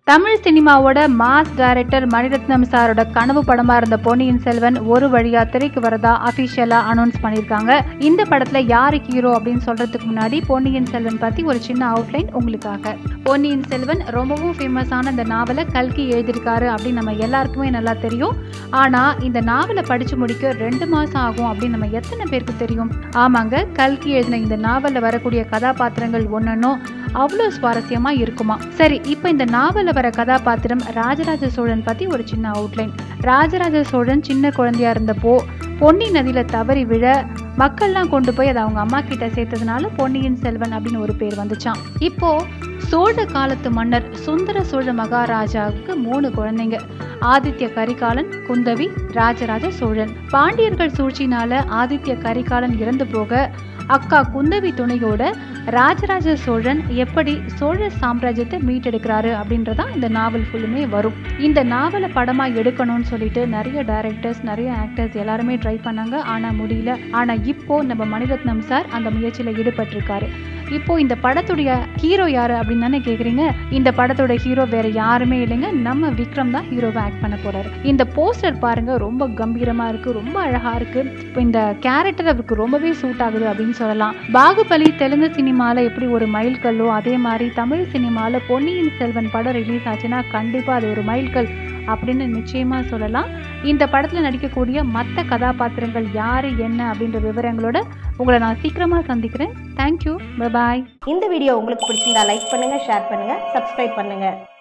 தமிழ் சினிமாவோட mass director Mani Ratnam சாரோட கனவு படமா இருந்த பொன்னியின் செல்வன் ஒரு வழியா திரைக்கு வரதா அபிஷியலா அனௌன்ஸ் பண்ணிருக்காங்க இந்த படத்துல யாரு ஹீரோ அப்படின்னு சொல்றதுக்கு முன்னாடி பொன்னியின் செல்வன் பத்தி ஒரு சின்ன அவுட்லைன் உங்களுக்காக பொன்னியின் செல்வன் ரொம்பவும் ஃபேமஸான இந்த நாவலை கல்கி எழுதியிருக்காரு அப்படின்னு நம்ம எல்லாருக்குமே நல்லா தெரியும் ஆனா இந்த நாவலை படிச்சு முடிக்க ரெண்டு மாசம் ஆகும் அப்படின்னு நம்ம எத்தனை பேருக்கு தெரியும் ஆமாங்க கல்கி எழுதின இந்த நாவல்ல வரக்கூடிய கதாபாத்திரங்கள் ஒன்னொன்னும் அவ்வளோ சுவாரஸ்யமா இருக்குமா சரி இப்போ இந்த நாவல்ல வர கதாபாத்திரம் ராஜராஜ சோழன் பத்தி ஒரு சின்ன அவுட்லைன் ராஜராஜ சோழன் சின்ன குழந்தையா இருந்தப்போ பொன்னி நதியில தவறி விழ மக்கள்லாம் கொண்டு போய் அதை அவங்க அம்மா கிட்ட சேர்த்ததுனால பொன்னியின் செல்வன் அப்படின்னு ஒரு பேர் வந்துச்சான் இப்போ சோழ காலத்து மன்னர் சுந்தர சோழ மகாராஜாவுக்கு மூணு குழந்தைங்க ஆதித்ய கரிகாலன் குந்தவி ராஜராஜ சோழன் பாண்டியர்கள் சூழ்ச்சினால ஆதித்ய கரிகாலன் இறந்து போக அக்கா குந்தவி துணையோட ராஜராஜ சோழன் எப்படி சோழ சாம்ராஜ்யத்தை மீட்டெடுக்கிறாரு அப்படின்றதான் இந்த நாவல் ஃபுல்லுமே வரும் இந்த நாவலை படமா எடுக்கணும்னு சொல்லிட்டு நிறைய டைரக்டர்ஸ் நிறைய ஆக்டர்ஸ் எல்லாருமே ட்ரை பண்ணாங்க ஆனா முடியல ஆனா இப்போ நம்ம மணிரத்னம் சார் அந்த முயற்சியில ஈடுபட்டிருக்காரு இப்போ இந்த படத்துடைய ஹீரோ யாரு அப்படின்னு தானே கேக்குறீங்க இந்த படத்தோட ஹீரோ வேற யாருமே இல்லைங்க நம்ம விக்ரம் தான் ஹீரோவை ஆக்ட் பண்ண போறாரு இந்த போஸ்டர் பாருங்க ரொம்ப கம்பீரமா இருக்கு ரொம்ப அழகா இருக்கு இப்போ இந்த கேரக்டர் அவருக்கு ரொம்பவே சூட் ஆகுது அப்படின்னு சொல்லலாம் பாகுபலி தெலுங்கு சினிமால எப்படி ஒரு மைல்கல்லோ அதே மாதிரி தமிழ் சினிமால பொன்னியின் செல்வன் படம் ரிலீஸ் ஆச்சுன்னா கண்டிப்பா அது ஒரு மைல்கல் அப்படின்னு நிச்சயமா சொல்லலாம் இந்த படத்துல நடிக்கக்கூடிய மற்ற கதாபாத்திரங்கள் யாரு என்ன அப்படின்ற விவரங்களோட உங்களை நான் சீக்கிரமா சந்திக்கிறேன் தேங்க்யூ பாய் இந்த வீடியோ உங்களுக்கு பிடிச்சிருந்தா லைக் பண்ணுங்க ஷேர் பண்ணுங்க சப்ஸ்கிரைப் பண்ணுங்க